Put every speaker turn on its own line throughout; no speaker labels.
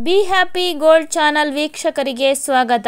be happy gold channel ವೀಕ್ಷಕರಿಗೆ ಸ್ವಾಗತ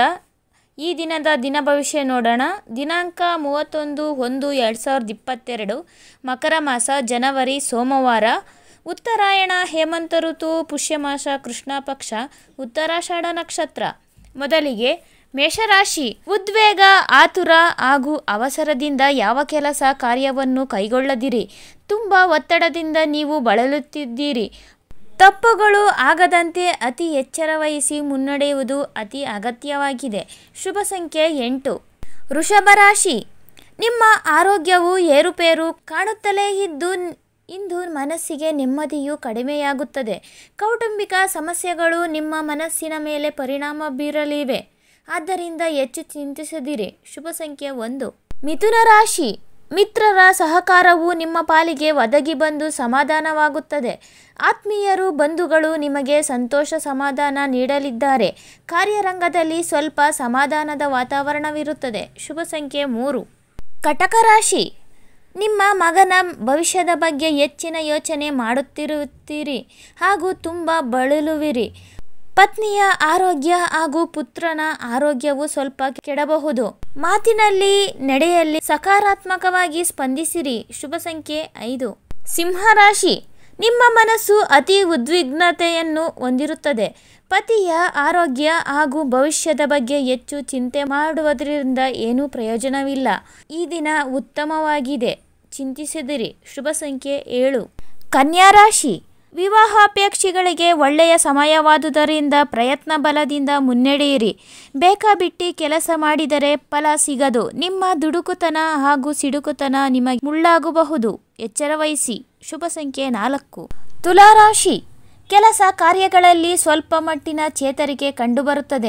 ಈ ದಿನದ ದಿನ ಭವಿಷ್ಯ ನೋಡೋಣ ದಿನಾಂಕ ಮೂವತ್ತೊಂದು ಒಂದು ಎರಡು ಸಾವಿರದ ಇಪ್ಪತ್ತೆರಡು ಮಕರ ಮಾಸ ಜನವರಿ ಸೋಮವಾರ ಉತ್ತರಾಯಣ ಹೇಮಂತ ಋತು ಪುಷ್ಯಮಾಸ ಕೃಷ್ಣ ಪಕ್ಷ ಉತ್ತರಾಷಾಢ ನಕ್ಷತ್ರ ಮೊದಲಿಗೆ ಮೇಷರಾಶಿ ಉದ್ವೇಗ ಆತುರ ಹಾಗೂ ಅವಸರದಿಂದ ಯಾವ ಕೆಲಸ ಕಾರ್ಯವನ್ನು ಕೈಗೊಳ್ಳದಿರಿ ತುಂಬ ಒತ್ತಡದಿಂದ ನೀವು ಬಳಲುತ್ತಿದ್ದೀರಿ ತಪ್ಪುಗಳು ಆಗದಂತೆ ಅತಿ ಎಚ್ಚರ ವಹಿಸಿ ಮುನ್ನಡೆಯುವುದು ಅತಿ ಅಗತ್ಯವಾಗಿದೆ ಶುಭ ಸಂಖ್ಯೆ ಎಂಟು ವೃಷಭ ರಾಶಿ ನಿಮ್ಮ ಆರೋಗ್ಯವು ಏರುಪೇರು ಕಾಣುತ್ತಲೇ ಇದ್ದು ಇಂದು ಮನಸ್ಸಿಗೆ ನೆಮ್ಮದಿಯು ಕಡಿಮೆಯಾಗುತ್ತದೆ ಕೌಟುಂಬಿಕ ಸಮಸ್ಯೆಗಳು ನಿಮ್ಮ ಮನಸ್ಸಿನ ಮೇಲೆ ಪರಿಣಾಮ ಬೀರಲಿವೆ ಆದ್ದರಿಂದ ಹೆಚ್ಚು ಚಿಂತಿಸದಿರಿ ಶುಭ ಸಂಖ್ಯೆ ಒಂದು ಮಿಥುನ ರಾಶಿ ಮಿತ್ರರ ಸಹಕಾರವು ನಿಮ್ಮ ಪಾಲಿಗೆ ಒದಗಿ ಬಂದು ಸಮಾಧಾನವಾಗುತ್ತದೆ ಆತ್ಮೀಯರು ಬಂಧುಗಳು ನಿಮಗೆ ಸಂತೋಷ ಸಮಾಧಾನ ನೀಡಲಿದ್ದಾರೆ ಕಾರ್ಯರಂಗದಲ್ಲಿ ಸ್ವಲ್ಪ ಸಮಾಧಾನದ ವಾತಾವರಣವಿರುತ್ತದೆ ಶುಭ ಸಂಖ್ಯೆ ಮೂರು ಕಟಕ ರಾಶಿ ನಿಮ್ಮ ಮಗನ ಭವಿಷ್ಯದ ಬಗ್ಗೆ ಹೆಚ್ಚಿನ ಯೋಚನೆ ಮಾಡುತ್ತಿರುತ್ತೀರಿ ಹಾಗೂ ತುಂಬ ಬಳಲುವಿರಿ ಪತ್ನಿಯ ಆರೋಗ್ಯ ಹಾಗೂ ಪುತ್ರನ ಆರೋಗ್ಯವು ಸ್ವಲ್ಪ ಕೆಡಬಹುದು ಮಾತಿನಲ್ಲಿ ನಡೆಯಲ್ಲಿ ಸಕಾರಾತ್ಮಕವಾಗಿ ಸ್ಪಂದಿಸಿರಿ ಶುಭ ಸಂಖ್ಯೆ ಐದು ಸಿಂಹರಾಶಿ ನಿಮ್ಮ ಮನಸ್ಸು ಅತಿ ಉದ್ವಿಗ್ನತೆಯನ್ನು ಹೊಂದಿರುತ್ತದೆ ಪತಿಯ ಆರೋಗ್ಯ ಹಾಗೂ ಭವಿಷ್ಯದ ಬಗ್ಗೆ ಹೆಚ್ಚು ಚಿಂತೆ ಮಾಡುವುದರಿಂದ ಏನೂ ಪ್ರಯೋಜನವಿಲ್ಲ ಈ ದಿನ ಉತ್ತಮವಾಗಿದೆ ಚಿಂತಿಸಿದಿರಿ ಶುಭ ಸಂಖ್ಯೆ ಏಳು ಕನ್ಯಾ ರಾಶಿ ವಿವಾಹಾಪೇಕ್ಷಿಗಳಿಗೆ ಒಳ್ಳೆಯ ಸಮಯವಾದುದರಿಂದ ಪ್ರಯತ್ನ ಬಲದಿಂದ ಮುನ್ನಡೆಯಿರಿ ಬೇಕಾಬಿಟ್ಟಿ ಕೆಲಸ ಮಾಡಿದರೆ ಫಲ ಸಿಗದು ನಿಮ್ಮ ದುಡುಕುತನ ಹಾಗೂ ಸಿಡುಕುತನ ನಿಮಗೆ ಮುಳ್ಳಾಗಬಹುದು ಎಚ್ಚರ ವಹಿಸಿ ಶುಭ ಸಂಖ್ಯೆ ನಾಲ್ಕು ತುಲಾರಾಶಿ ಕೆಲಸ ಕಾರ್ಯಗಳಲ್ಲಿ ಸ್ವಲ್ಪ ಮಟ್ಟಿನ ಚೇತರಿಕೆ ಕಂಡುಬರುತ್ತದೆ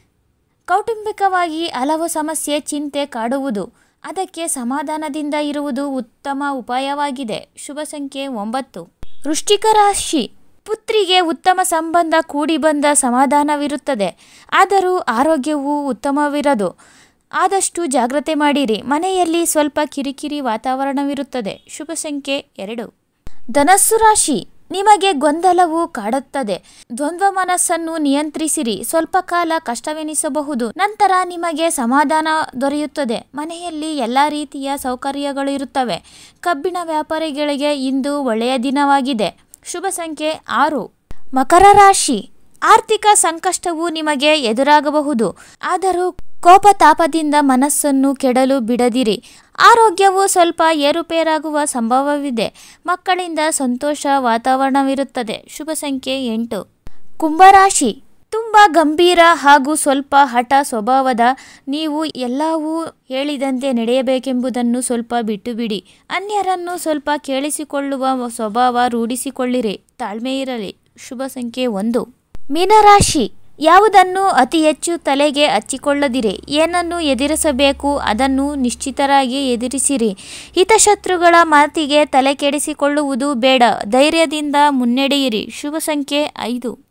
ಕೌಟುಂಬಿಕವಾಗಿ ಹಲವು ಸಮಸ್ಯೆ ಚಿಂತೆ ಕಾಡುವುದು ಅದಕ್ಕೆ ಸಮಾಧಾನದಿಂದ ಇರುವುದು ಉತ್ತಮ ಉಪಾಯವಾಗಿದೆ ಶುಭ ಸಂಖ್ಯೆ ಒಂಬತ್ತು ವೃಶ್ಚಿಕ ರಾಶಿ ಪುತ್ರಿಗೆ ಉತ್ತಮ ಸಂಬಂಧ ಕೂಡಿ ಬಂದ ಸಮಾಧಾನವಿರುತ್ತದೆ ಆದರೂ ಆರೋಗ್ಯವು ಉತ್ತಮವಿರದು ಆದಷ್ಟು ಜಾಗ್ರತೆ ಮಾಡಿರಿ ಮನೆಯಲ್ಲಿ ಸ್ವಲ್ಪ ಕಿರಿಕಿರಿ ವಾತಾವರಣವಿರುತ್ತದೆ ಶುಭ ಸಂಖ್ಯೆ ಎರಡು ಧನಸ್ಸು ರಾಶಿ ನಿಮಗೆ ಗೊಂದಲವು ಕಾಡುತ್ತದೆ ದ್ವಂದ್ವ ಮನಸ್ಸನ್ನು ನಿಯಂತ್ರಿಸಿರಿ ಸ್ವಲ್ಪ ಕಾಲ ಕಷ್ಟವೆನಿಸಬಹುದು ನಂತರ ನಿಮಗೆ ಸಮಾಧಾನ ದೊರೆಯುತ್ತದೆ ಮನೆಯಲ್ಲಿ ಎಲ್ಲ ರೀತಿಯ ಸೌಕರ್ಯಗಳು ಇರುತ್ತವೆ ಕಬ್ಬಿಣ ವ್ಯಾಪಾರಿಗಳಿಗೆ ಇಂದು ಒಳ್ಳೆಯ ದಿನವಾಗಿದೆ ಶುಭ ಸಂಖ್ಯೆ ಆರು ಮಕರ ರಾಶಿ ಆರ್ಥಿಕ ಸಂಕಷ್ಟವು ನಿಮಗೆ ಎದುರಾಗಬಹುದು ಆದರೂ ಕೋಪತಾಪದಿಂದ ಮನಸ್ಸನ್ನು ಕೆಡಲು ಬಿಡದಿರಿ ಆರೋಗ್ಯವು ಸ್ವಲ್ಪ ಏರುಪೇರಾಗುವ ಸಂಭವವಿದೆ ಮಕ್ಕಳಿಂದ ಸಂತೋಷ ವಾತಾವರಣವಿರುತ್ತದೆ ಶುಭ ಸಂಖ್ಯೆ ಎಂಟು ಕುಂಭರಾಶಿ ತುಂಬ ಗಂಭೀರ ಹಾಗೂ ಸ್ವಲ್ಪ ಹಠ ಸ್ವಭಾವದ ನೀವು ಎಲ್ಲವೂ ಹೇಳಿದಂತೆ ನಡೆಯಬೇಕೆಂಬುದನ್ನು ಸ್ವಲ್ಪ ಬಿಟ್ಟು ಬಿಡಿ ಅನ್ಯರನ್ನು ಸ್ವಲ್ಪ ಕೇಳಿಸಿಕೊಳ್ಳುವ ಸ್ವಭಾವ ರೂಢಿಸಿಕೊಳ್ಳಿರಿ ತಾಳ್ಮೆ ಇರಲಿ ಶುಭ ಸಂಖ್ಯೆ ಒಂದು ಮೀನರಾಶಿ ಯಾವುದನ್ನು ಅತಿ ಹೆಚ್ಚು ತಲೆಗೆ ಹಚ್ಚಿಕೊಳ್ಳದಿರಿ ಏನನ್ನು ಎದುರಿಸಬೇಕು ಅದನ್ನು ನಿಶ್ಚಿತರಾಗಿ ಎದುರಿಸಿರಿ ಹಿತಶತ್ರುಗಳ ಮಾತಿಗೆ ತಲೆ ಕೆಡಿಸಿಕೊಳ್ಳುವುದು ಬೇಡ ಧೈರ್ಯದಿಂದ ಮುನ್ನಡೆಯಿರಿ ಶುಭ ಸಂಖ್ಯೆ ಐದು